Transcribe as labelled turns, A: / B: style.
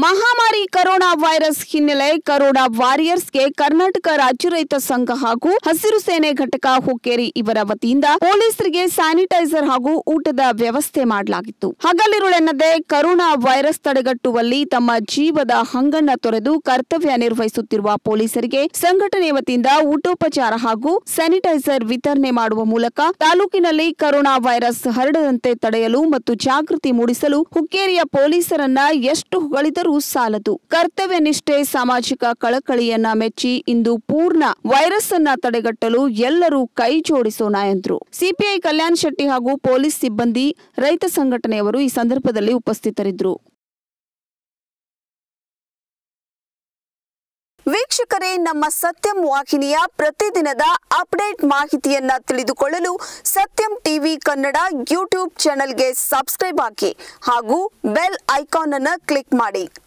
A: ಮಹಾಮಾರಿ corona virus ಹಿನ್ನೆಲೆ corona ವಾರಿಯರ್ಸ್ಗೆ ಕರ್ನಾಟಕ ರಾಜ್ಯ ರೈತ ಸಂಘ ಹಾಗೂ ಹಸಿರು ಸೇನೆ ಘಟಕ ಹುಕ್ಕೇರಿ ಇವರ ವತಿಯಿಂದ ಪೊಲೀಸರಿಗೆ ಸ್ಯಾನಿಟೈಸರ್ ಹಾಗೂ ಊಟದ ವ್ಯವಸ್ಥೆ ಮಾಡಲಾಗಿತ್ತು ಹಗಲಿರುಳೆನ್ನದೆ ಕರೋನಾ ವೈರಸ್ ತಡೆಗಟ್ಟುವಲ್ಲಿ ತಮ್ಮ ಜೀವದ ಹಂಗನ್ನ ತೊರೆದು ಕರ್ತವ್ಯ ನಿರ್ವಹಿಸುತ್ತಿರುವ ಪೊಲೀಸರಿಗೆ ಸಂಘಟನೆ ವತಿಯಿಂದ ಊಟೋಪಚಾರ ಹಾಗೂ ಸ್ಯಾನಿಟೈಸರ್ ವಿತರಣೆ ಮಾಡುವ ಮೂಲಕ ತಾಲೂಕಿನಲ್ಲಿ ಕರೋನಾ ವೈರಸ್ ಹರಡದಂತೆ ತಡೆಯಲು ಮತ್ತು ಜಾಗೃತಿ ಮೂಡಿಸಲು ಹುಕ್ಕೇರಿಯ ಪೊಲೀಸರನ್ನ ಎಷ್ಟು ಹೊಗಳಿದರೂ ಸಾಲದು ಕರ್ತವ್ಯ ನಿಷ್ಠೆ ಸಾಮಾಜಿಕ ಕಳಕಳಿಯನ್ನ ಮೆಚ್ಚಿ ಇಂದು ಪೂರ್ಣ ವೈರಸ್ ಅನ್ನ ತಡೆಗಟ್ಟಲು ಎಲ್ಲರೂ ಕೈ ಜೋಡಿಸೋಣ ಎಂದರು ಸಿಪಿಐ ಕಲ್ಯಾಣ್ ಶೆಟ್ಟಿ ಹಾಗೂ ಪೊಲೀಸ್ ಸಿಬ್ಬಂದಿ ರೈತ ಸಂಘಟನೆಯವರು ಈ ಸಂದರ್ಭದಲ್ಲಿ ಉಪಸ್ಥಿತರಿದ್ದರು ವೀಕ್ಷಕರೇ ನಮ್ಮ ಸತ್ಯಂ ವಾಹಿನಿಯ ಪ್ರತಿದಿನದ ಅಪ್ಡೇಟ್ ಮಾಹಿತಿಯನ್ನ ತಿಳಿದುಕೊಳ್ಳಲು ಸತ್ಯಂ ಟಿವಿ ಕನ್ನಡ ಯೂಟ್ಯೂಬ್ ಚಾನೆಲ್ಗೆ ಸಬ್ಸ್ಕ್ರೈಬ್ ಹಾಕಿ ಹಾಗೂ ಬೆಲ್ ಐಕಾನ್ ಅನ್ನು ಕ್ಲಿಕ್ ಮಾಡಿ